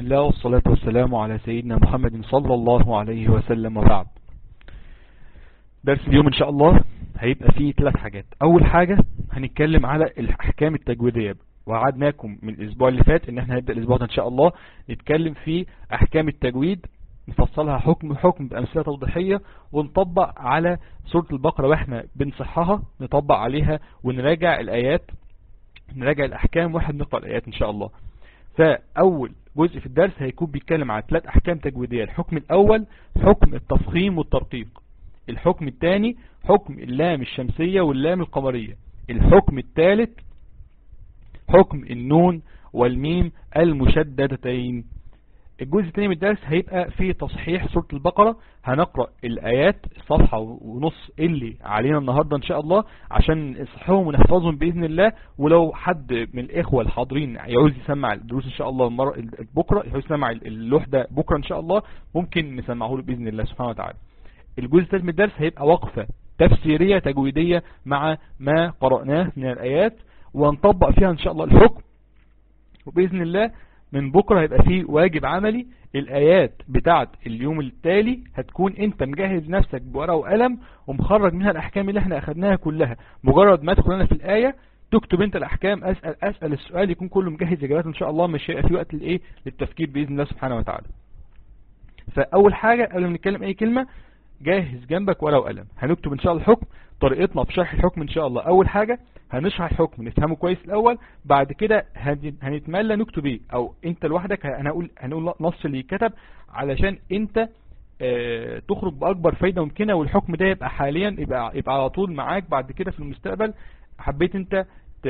الله والصلاة والسلام على سيدنا محمد صلى الله عليه وسلم وبعد درس اليوم ان شاء الله هيبقى فيه ثلاث حاجات اول حاجة هنتكلم على الاحكام التجويدية وعدناكم من الاسبوع اللي فات ان احنا هنبدأ الاسبوع ده ان شاء الله نتكلم في احكام التجويد نفصلها حكم حكم بأمثلة توضيحية ونطبق على سورة البقرة واحنا بنصحها نطبق عليها ونراجع الآيات نراجع الأحكام واحنا بنقرأ الآيات إن شاء الله فأول جزء في الدرس هيكون بيتكلم عن ثلاث أحكام تجويدية الحكم الأول حكم التفخيم والترقيق الحكم الثاني حكم اللام الشمسية واللام القمرية الحكم الثالث حكم النون والميم المشددتين الجزء الثاني من الدرس هيبقى في تصحيح سورة البقرة هنقرأ الآيات الصفحة ونص اللي علينا النهاردة إن شاء الله عشان نصحهم ونحفظهم بإذن الله ولو حد من الإخوة الحاضرين يعوز يسمع الدروس إن شاء الله المرة بكرة يعوز يسمع اللوح ده بكرة إن شاء الله ممكن نسمعه له بإذن الله سبحانه وتعالى الجزء الثالث من الدرس هيبقى وقفة تفسيرية تجويدية مع ما قرأناه من الآيات ونطبق فيها إن شاء الله الحكم وبإذن الله من بكرة هيبقى فيه واجب عملي الآيات بتاعت اليوم التالي هتكون انت مجهز نفسك بورقة وقلم ومخرج منها الأحكام اللي احنا أخدناها كلها مجرد ما تدخل لنا في الآية تكتب انت الأحكام أسأل أسأل السؤال يكون كله مجهز إجابات إن شاء الله مش هيبقى في وقت لإيه للتفكير بإذن الله سبحانه وتعالى فأول حاجة قبل ما نتكلم أي كلمة جاهز جنبك ورقة وقلم هنكتب إن شاء الله الحكم طريقتنا في شرح الحكم إن شاء الله أول حاجة هنشرح الحكم نفهمه كويس الأول بعد كده هنتملى نكتب ايه او انت لوحدك هنقول هنقول نص اللي يتكتب علشان انت اه تخرج بأكبر فايدة ممكنة والحكم ده يبقى حاليا يبقى, يبقى على طول معاك بعد كده في المستقبل حبيت انت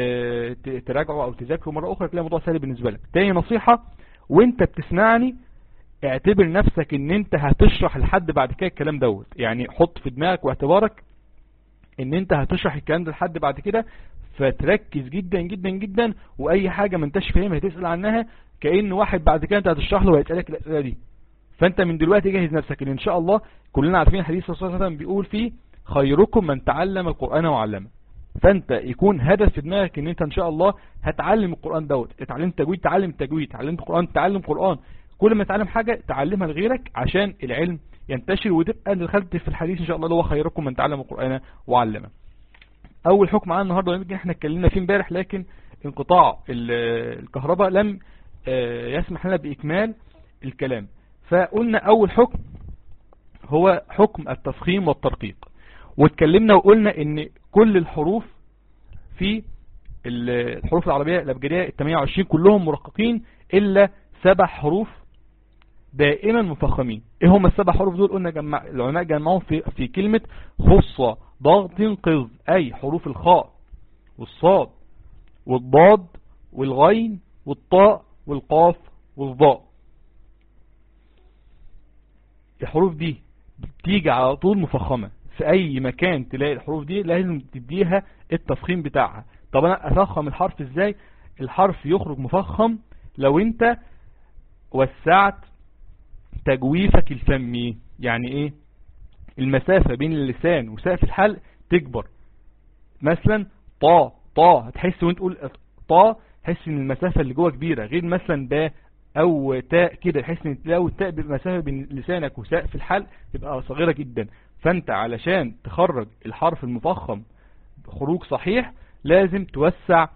تراجعه او تذاكره مرة اخرى تلاقي الموضوع سهل بالنسبة لك تاني نصيحة وانت بتسمعني اعتبر نفسك ان انت هتشرح لحد بعد كده الكلام دوت يعني حط في دماغك واعتبارك ان انت هتشرح الكلام ده لحد بعد كده فتركز جدا جدا جدا واي حاجة ما انتش فاهمها هتسأل عنها كأن واحد بعد كده انت هتشرح له وهيسألك الاسئلة دي فانت من دلوقتي جاهز نفسك ان ان شاء الله كلنا عارفين الحديث صلى الله عليه وسلم بيقول فيه خيركم من تعلم القرآن وعلمه فانت يكون هدف في دماغك ان انت ان شاء الله هتعلم القرآن دوت اتعلمت تجويد تعلم تجويد تعلمت قرآن تعلم قرآن كل ما تتعلم حاجة تعلمها لغيرك عشان العلم ينتشر وتبقى دخلت في الحديث ان شاء الله اللي هو خيركم من تعلم القرآن وعلمه اول حكم معانا النهاردة يمكن احنا اتكلمنا فيه امبارح لكن انقطاع الكهرباء لم يسمح لنا باكمال الكلام فقلنا اول حكم هو حكم التفخيم والترقيق واتكلمنا وقلنا ان كل الحروف في الحروف العربية الابجدية ال 28 كلهم مرققين الا سبع حروف دائما مفخمين ايه هم السبع حروف دول قلنا جمع العلماء جمعهم في في كلمة خصة ضغط قذ اي حروف الخاء والصاد والضاد والغين والطاء والقاف والضاء الحروف دي بتيجي على طول مفخمة في اي مكان تلاقي الحروف دي لازم تديها التفخيم بتاعها طب انا افخم الحرف ازاي الحرف يخرج مفخم لو انت وسعت تجويفك الفمي يعني ايه المسافة بين اللسان وسقف الحلق تكبر مثلا طا طا هتحس وانت تقول طا تحس ان المسافة اللي جوه كبيرة غير مثلا با او تاء كده تحس ان لو التاء بالمسافة بين لسانك وسقف الحلق تبقى صغيرة جدا فانت علشان تخرج الحرف المفخم خروج صحيح لازم توسع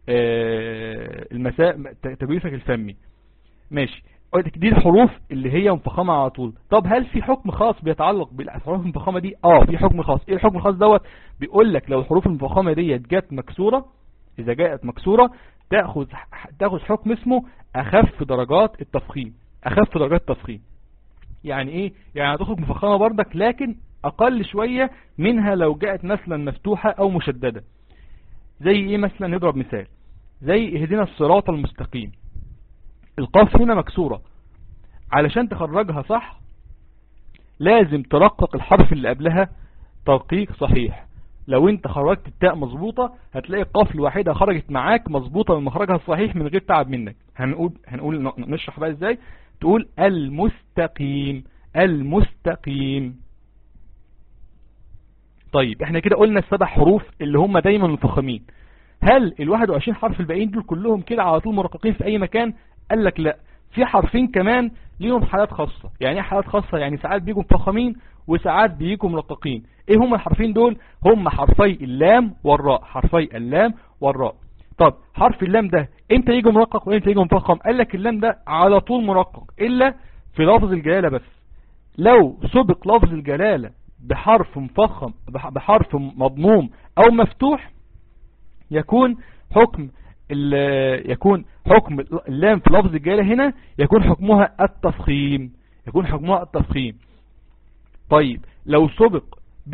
المسافة تجويفك الفمي ماشي دي الحروف اللي هي مفخمة على طول طب هل في حكم خاص بيتعلق بالحروف المفخمة دي اه في حكم خاص ايه الحكم الخاص دوت بيقول لك لو الحروف المفخمة دي جت مكسورة اذا جاءت مكسورة تاخذ تاخذ حكم اسمه اخف درجات التفخيم اخف درجات التفخيم يعني ايه يعني هتخرج مفخمة بردك لكن اقل شوية منها لو جاءت مثلا مفتوحة او مشددة زي ايه مثلا نضرب مثال زي اهدنا الصراط المستقيم القاف هنا مكسورة علشان تخرجها صح لازم ترقق الحرف اللي قبلها ترقيق صحيح لو انت خرجت التاء مظبوطة هتلاقي القاف الوحيدة خرجت معاك مظبوطة من مخرجها الصحيح من غير تعب منك هنقول هنقول نشرح بقى ازاي تقول المستقيم المستقيم طيب احنا كده قلنا السبع حروف اللي هم دايما مفخمين هل ال 21 حرف الباقيين دول كلهم كده على طول مرققين في اي مكان قال لك لا في حرفين كمان ليهم حالات خاصة يعني ايه حالات خاصة يعني ساعات بيجوا مفخمين وساعات بيجوا مرققين ايه هم الحرفين دول هم حرفي اللام والراء حرفي اللام والراء طب حرف اللام ده امتى يجي مرقق وامتى يجي مفخم قال لك اللام ده على طول مرقق الا في لفظ الجلالة بس لو سبق لفظ الجلالة بحرف مفخم بحرف مضموم او مفتوح يكون حكم يكون حكم اللام في لفظ الجلالة هنا يكون حكمها التفخيم يكون حكمها التفخيم طيب لو سبق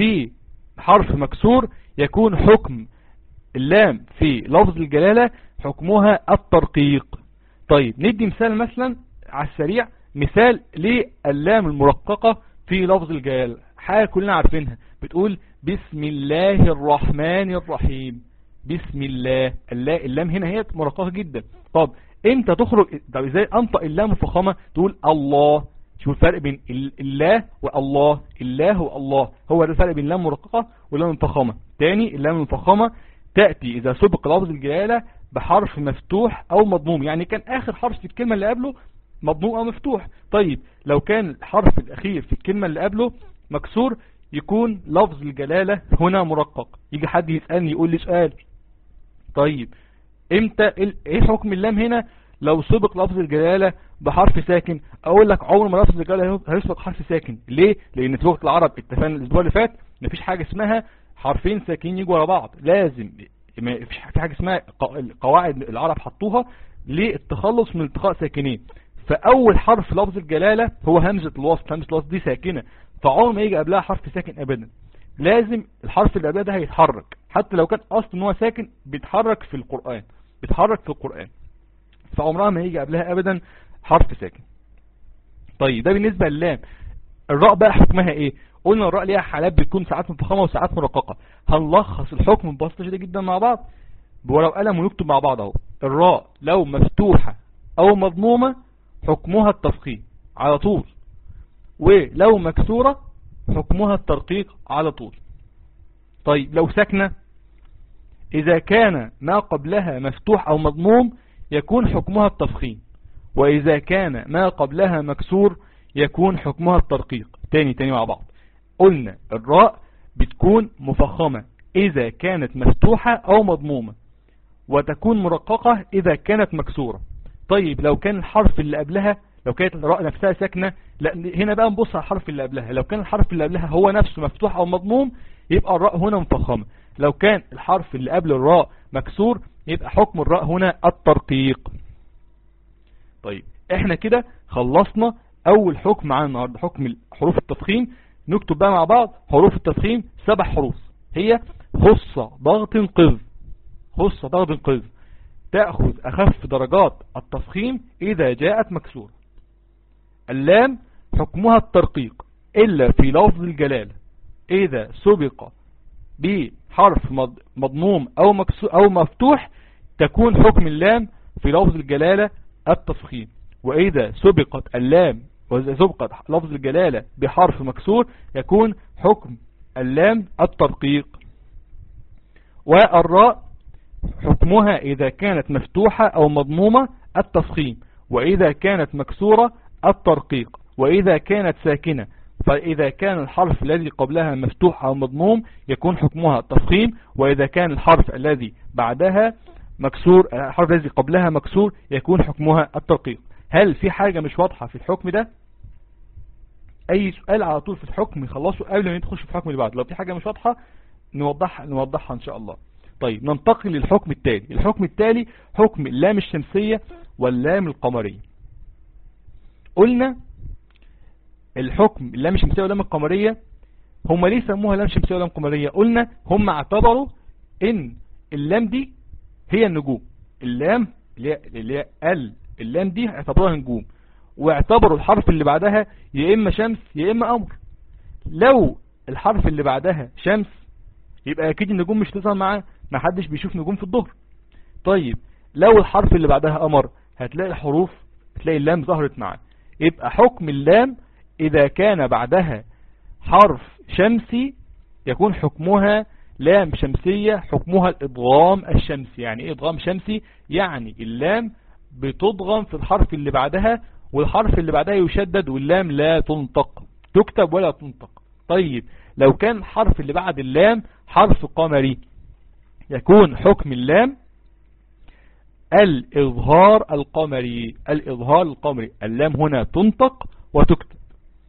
بحرف مكسور يكون حكم اللام في لفظ الجلالة حكمها الترقيق طيب ندي مثال مثلا على السريع مثال للام المرققة في لفظ الجلالة حاجة كلنا عارفينها بتقول بسم الله الرحمن الرحيم بسم الله اللام هنا هي مرققة جدا طب امتى تخرج طب ازاي انطق اللام الفخامة تقول الله شوف الفرق بين الله والله الله والله هو ده الفرق بين اللام المرققة واللام المفخمة تاني اللام المفخمة تأتي إذا سبق لفظ الجلالة بحرف مفتوح أو مضموم يعني كان آخر حرف في الكلمة اللي قبله مضموم أو مفتوح طيب لو كان الحرف الأخير في الكلمة اللي قبله مكسور يكون لفظ الجلالة هنا مرقق يجي حد يسألني يقول لي سؤال طيب امتى ايه حكم اللام هنا لو سبق لفظ الجلالة بحرف ساكن اقول لك عمر ما لفظ الجلالة هيسبق حرف ساكن ليه لان في لغة العرب اتفقنا الاسبوع اللي فات مفيش حاجة اسمها حرفين ساكنين يجوا ورا بعض لازم مفيش في حاجة اسمها قواعد العرب حطوها للتخلص من التقاء ساكنين فاول حرف لفظ الجلالة هو همزة الوصل همزة الوصل دي ساكنة فعمر ما يجي قبلها حرف ساكن ابدا لازم الحرف اللي قبلها ده هيتحرك حتى لو كان اصلا ان هو ساكن بيتحرك في القرآن بيتحرك في القرآن فعمرها ما يجي قبلها ابدا حرف ساكن طيب ده بالنسبة للام الراء بقى حكمها ايه قلنا الراء ليها حالات بتكون ساعات مفخمة وساعات مرققة هنلخص الحكم ببساطة شديدة جدا مع بعض بورقة وقلم ونكتب مع بعض اهو الراء لو مفتوحة او مضمومة حكمها التفخيم على طول ولو مكسورة حكمها الترقيق على طول طيب لو ساكنة إذا كان ما قبلها مفتوح أو مضموم يكون حكمها التفخيم وإذا كان ما قبلها مكسور يكون حكمها الترقيق تاني تاني مع بعض قلنا الراء بتكون مفخمة إذا كانت مفتوحة أو مضمومة وتكون مرققة إذا كانت مكسورة طيب لو كان الحرف اللي قبلها لو كانت الراء نفسها ساكنة لا هنا بقى نبص على الحرف اللي قبلها لو كان الحرف اللي قبلها هو نفسه مفتوح أو مضموم يبقى الراء هنا مفخمة لو كان الحرف اللي قبل الراء مكسور يبقى حكم الراء هنا الترقيق طيب احنا كده خلصنا اول حكم معانا النهاردة حكم حروف التفخيم نكتب بقى مع بعض حروف التفخيم سبع حروف هي خصة ضغط قذ خصة ضغط قذ تأخذ أخف درجات التفخيم إذا جاءت مكسورة اللام حكمها الترقيق إلا في لفظ الجلالة إذا سبق بحرف مضموم أو, أو مفتوح تكون حكم اللام في لفظ الجلالة التفخيم وإذا سبقت اللام وإذا سبقت لفظ الجلالة بحرف مكسور يكون حكم اللام الترقيق والراء حكمها إذا كانت مفتوحة أو مضمومة التفخيم وإذا كانت مكسورة الترقيق وإذا كانت ساكنة فإذا كان الحرف الذي قبلها مفتوح أو مضموم يكون حكمها التفخيم وإذا كان الحرف الذي بعدها مكسور الحرف الذي قبلها مكسور يكون حكمها الترقيق هل في حاجة مش واضحة في الحكم ده اي سؤال على طول في الحكم يخلصه قبل ما ندخل في الحكم اللي بعد لو في حاجة مش واضحة نوضحها نوضحها ان شاء الله طيب ننتقل للحكم التالي الحكم التالي حكم اللام الشمسية واللام القمرية قلنا الحكم اللام الشمسية واللام القمرية هم ليه سموها لام شمسية ولام قمرية قلنا هم اعتبروا ان اللام دي هي النجوم اللام اللي هي ال اللام دي اعتبروها نجوم واعتبروا الحرف اللي بعدها يا اما شمس يا اما قمر لو الحرف اللي بعدها شمس يبقى اكيد النجوم مش تظهر معاه ما حدش بيشوف نجوم في الظهر طيب لو الحرف اللي بعدها قمر هتلاقي الحروف هتلاقي اللام ظهرت معاه يبقى حكم اللام اذا كان بعدها حرف شمسي يكون حكمها لام شمسية حكمها الادغام الشمسي يعني ايه ادغام شمسي يعني اللام بتضغم في الحرف اللي بعدها والحرف اللي بعدها يشدد واللام لا تنطق تكتب ولا تنطق طيب لو كان الحرف اللي بعد اللام حرف قمري يكون حكم اللام الإظهار القمري الإظهار القمري اللام هنا تنطق وتكتب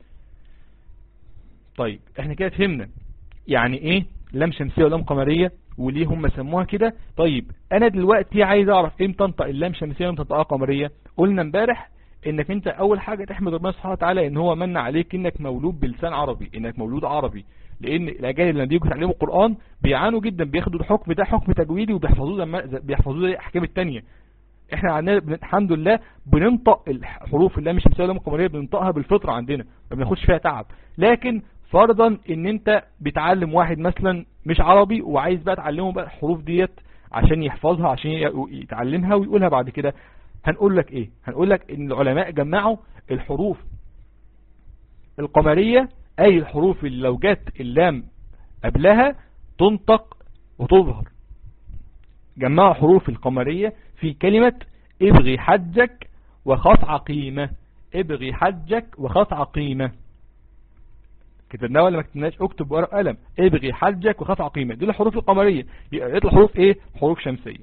طيب احنا كده فهمنا يعني ايه لام شمسية ولام قمرية وليه هم سموها كده طيب انا دلوقتي عايز اعرف امتى انطق اللام شمسية وامتى انطقها قمرية قلنا امبارح انك انت اول حاجة تحمد ربنا سبحانه وتعالى ان هو من عليك انك مولود بلسان عربي انك مولود عربي لان الاجانب لما بييجوا يتعلموا القرآن بيعانوا جدا بياخدوا الحكم ده حكم تجويدي وبيحفظوه لما بيحفظوه زي الاحكام التانية احنا عندنا الحمد لله بننطق الحروف اللام الشمسيه واللام القمريه بننطقها بالفطره عندنا ما بناخدش فيها تعب لكن فرضا ان انت بتعلم واحد مثلا مش عربي وعايز بقى تعلمه بقى الحروف ديت عشان يحفظها عشان يتعلمها ويقولها بعد كده هنقول لك ايه هنقول لك ان العلماء جمعوا الحروف القمرية اي الحروف اللي لو جت اللام قبلها تنطق وتظهر جمعوا حروف القمرية في كلمة ابغي حجك وخط عقيمة ابغي حجك وخط عقيمة كتبناها ولا ما كتبناش اكتب ورق قلم ابغي حجك وخط عقيمة دي الحروف القمرية يطلع حروف ايه حروف شمسية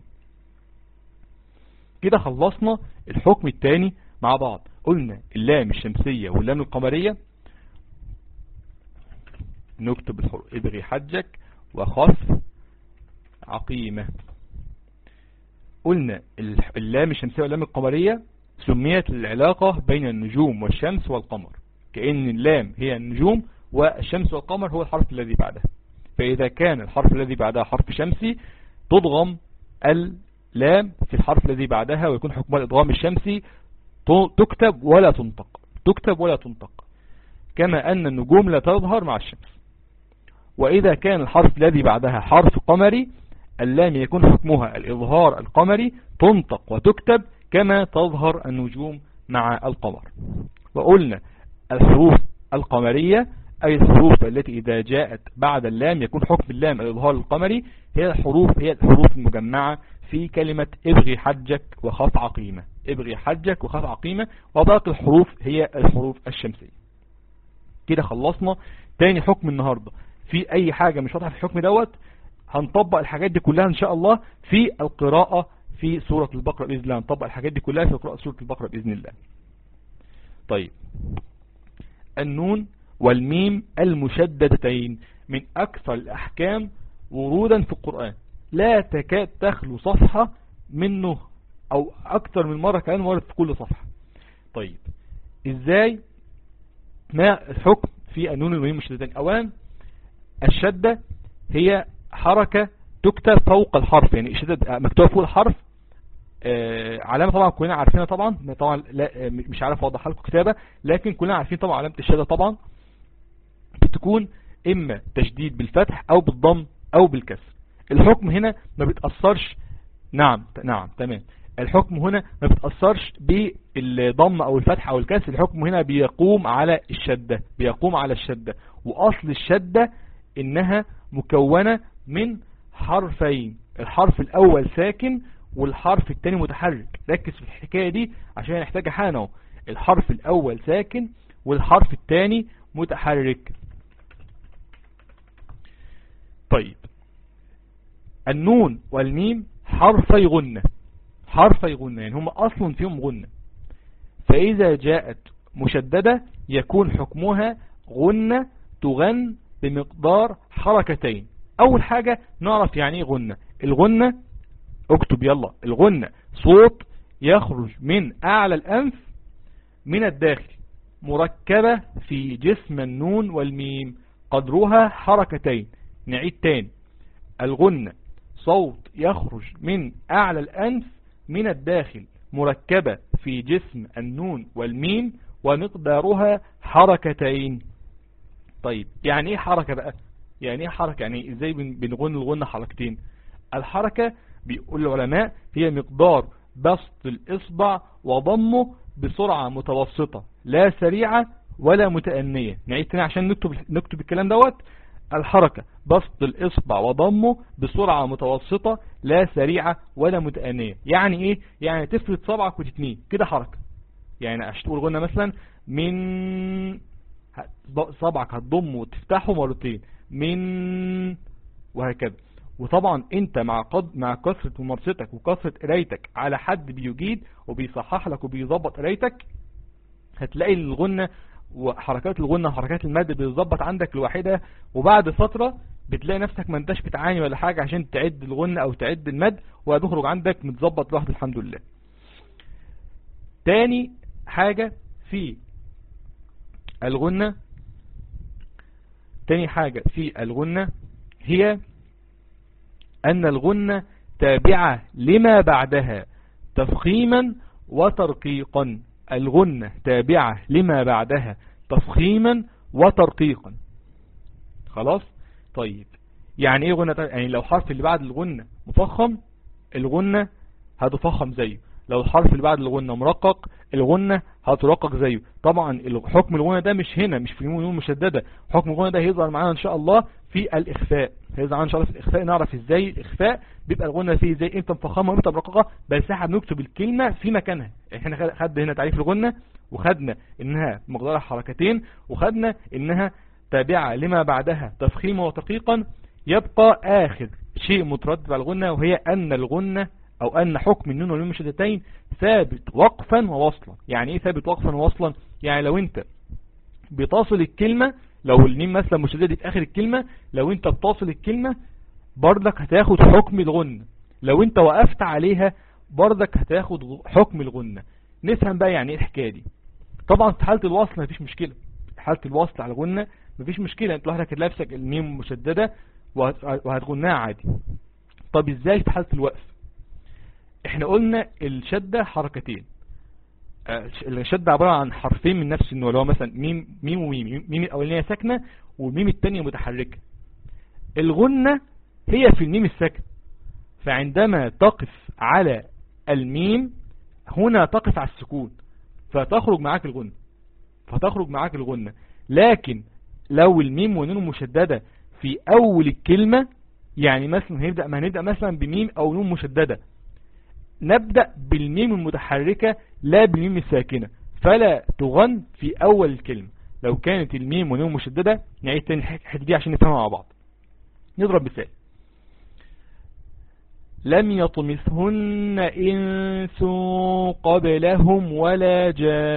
كده خلصنا الحكم الثاني مع بعض قلنا اللام الشمسية واللام القمرية نكتب الحروف ابغي حجك وخف عقيمة قلنا اللام الشمسية واللام القمرية سميت العلاقة بين النجوم والشمس والقمر كأن اللام هي النجوم والشمس والقمر هو الحرف الذي بعدها فإذا كان الحرف الذي بعدها حرف شمسي تضغم اللام في الحرف الذي بعدها ويكون حكم الإضغام الشمسي تكتب ولا تنطق تكتب ولا تنطق كما أن النجوم لا تظهر مع الشمس وإذا كان الحرف الذي بعدها حرف قمري اللام يكون حكمها الإظهار القمري تنطق وتكتب كما تظهر النجوم مع القمر وقلنا الحروف القمرية أي الحروف التي إذا جاءت بعد اللام يكون حكم اللام الإظهار القمري هي الحروف هي الحروف المجمعة في كلمة ابغي حجك وخط عقيمة ابغي حجك وخط عقيمة وباقي الحروف هي الحروف الشمسية كده خلصنا تاني حكم النهاردة في أي حاجة مش واضحة في الحكم دوت هنطبق الحاجات دي كلها ان شاء الله في القراءة في سورة البقرة بإذن الله هنطبق الحاجات دي كلها في قراءة سورة البقرة بإذن الله طيب النون والميم المشددتين من أكثر الأحكام ورودا في القرآن لا تكاد تخلو صفحة منه أو أكثر من مرة كان ورد في كل صفحة طيب إزاي ما الحكم في النون والميم المشددتين أولا الشدة هي حركة تكتب فوق الحرف يعني شدد مكتوب فوق الحرف آه علامة طبعا كلنا عارفينها طبعا طبعا لا مش عارف اوضحها لكم كتابة لكن كلنا عارفين طبعا علامة الشدة طبعا بتكون اما تشديد بالفتح او بالضم او بالكسر الحكم هنا ما بيتأثرش نعم نعم تمام الحكم هنا ما بيتأثرش بالضم او الفتح او الكسر الحكم هنا بيقوم على الشدة بيقوم على الشدة واصل الشدة انها مكونة من حرفين الحرف الاول ساكن والحرف الثاني متحرك ركز في الحكاية دي عشان نحتاج حانه الحرف الاول ساكن والحرف الثاني متحرك طيب النون والميم حرفي غنة حرفي غنة يعني هم اصلا فيهم غنة فاذا جاءت مشددة يكون حكمها غنة تغن بمقدار حركتين اول حاجة نعرف يعني ايه غنة الغنة اكتب يلا الغنة صوت يخرج من اعلى الانف من الداخل مركبة في جسم النون والميم قدرها حركتين نعيد تاني الغنة صوت يخرج من اعلى الانف من الداخل مركبة في جسم النون والميم ومقدارها حركتين طيب يعني ايه حركة بقى يعني ايه حركة يعني ازاي بنغن الغنة حركتين الحركة بيقول العلماء هي مقدار بسط الاصبع وضمه بسرعة متوسطة لا سريعة ولا متأنية نعيد تاني عشان نكتب, نكتب الكلام دوت الحركة بسط الإصبع وضمه بسرعة متوسطة لا سريعة ولا متأنية يعني إيه؟ يعني تفرد صبعك وتتنيه كده حركة يعني عشان تقول غنى مثلا من صبعك هتضمه وتفتحه مرتين من وهكذا وطبعا انت مع قد مع كثرة ممارستك وكثرة قرايتك على حد بيجيد وبيصحح لك وبيظبط قرايتك هتلاقي الغنة وحركات الغنة وحركات المد بتظبط عندك لوحدها وبعد فترة بتلاقي نفسك ما انتش بتعاني ولا حاجة عشان تعد الغنة او تعد المد وهتخرج عندك متظبط لوحده الحمد لله تاني حاجة في الغنة تاني حاجة في الغنة هي أن الغنة تابعة لما بعدها تفخيما وترقيقا الغنة تابعة لما بعدها تفخيما وترقيقا خلاص طيب يعني ايه غنة يعني لو حرف اللي بعد الغنة مفخم الغنة هتفخم زيه لو الحرف اللي بعد الغنة مرقق الغنة هترقق زيه طبعا حكم الغنة ده مش هنا مش في النون المشددة حكم الغنة ده هيظهر معانا ان شاء الله في الاخفاء هيظهر معانا ان شاء الله في الاخفاء نعرف ازاي الاخفاء بيبقى الغنة فيه ازاي امتى مفخمة وامتى مرققة بس احنا بنكتب الكلمة في مكانها احنا خدنا هنا تعريف الغنة وخدنا انها مقدار حركتين وخدنا انها تابعة لما بعدها تفخيما وتقيقا يبقى اخر شيء مترتب على الغنة وهي ان الغنة او ان حكم النون والميم مشدتين ثابت وقفا ووصلا يعني ايه ثابت وقفا ووصلا يعني لو انت بتصل الكلمة لو الميم مثلا مشددة في اخر الكلمة لو انت بتصل الكلمة بردك هتاخد حكم الغنة لو انت وقفت عليها بردك هتاخد حكم الغنة نفهم بقى يعني ايه الحكاية دي طبعا في حالة الوصل مفيش مشكلة في حالة الوصل على الغنة مفيش مشكلة انت لوحدك لابسك الميم مشددة وهتغناها عادي طب ازاي في حالة الوقف احنا قلنا الشدة حركتين الشدة عبارة عن حرفين من نفس النوع اللي هو مثلا ميم ميم وميم ميم الاولانية ساكنة والميم الثانية متحركة الغنة هي في الميم الساكن فعندما تقف على الميم هنا تقف على السكون فتخرج معاك الغنة فتخرج معاك الغنة لكن لو الميم ونون مشددة في اول الكلمة يعني مثلا هنبدأ ما هنبدأ مثلا بميم او نون مشددة نبدأ بالميم المتحركة لا بالميم الساكنة فلا تغن في أول الكلمة لو كانت الميم ونون مشددة نعيد تاني الحته دي عشان نفهمها مع بعض نضرب مثال لم يطمثهن إنس قبلهم ولا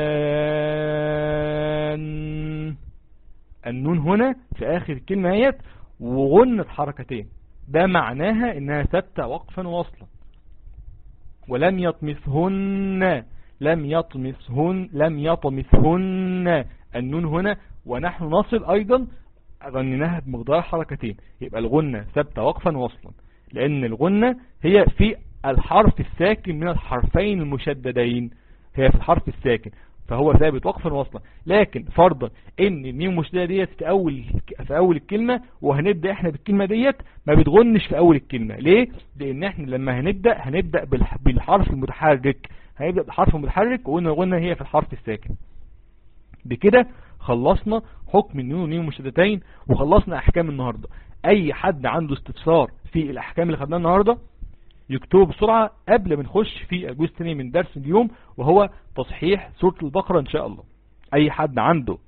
جان النون هنا في آخر الكلمة هيت وغنت حركتين ده معناها انها ثابته وقفا وصلا ولم يطمثهن لم يطمثهن لم يطمثهن النون هنا ونحن نصل ايضا غنيناها بمقدار حركتين يبقى الغنة ثابتة وقفا وصلا لان الغنة هي في الحرف الساكن من الحرفين المشددين هي في الحرف الساكن فهو ثابت وقفا وصلا لكن فرضا ان الميم المشدده ديت في اول في اول الكلمه وهنبدا احنا بالكلمه ديت ما بتغنش في اول الكلمه ليه لان احنا لما هنبدا هنبدا بالحرف المتحرك هنبدا بالحرف المتحرك وقلنا الغنه هي في الحرف الساكن بكده خلصنا حكم النون والميم المشددتين وخلصنا احكام النهارده اي حد عنده استفسار في الاحكام اللي خدناها النهارده يكتبوا بسرعة قبل ما نخش في الجزء الثاني من درس اليوم وهو تصحيح سورة البقرة ان شاء الله اي حد عنده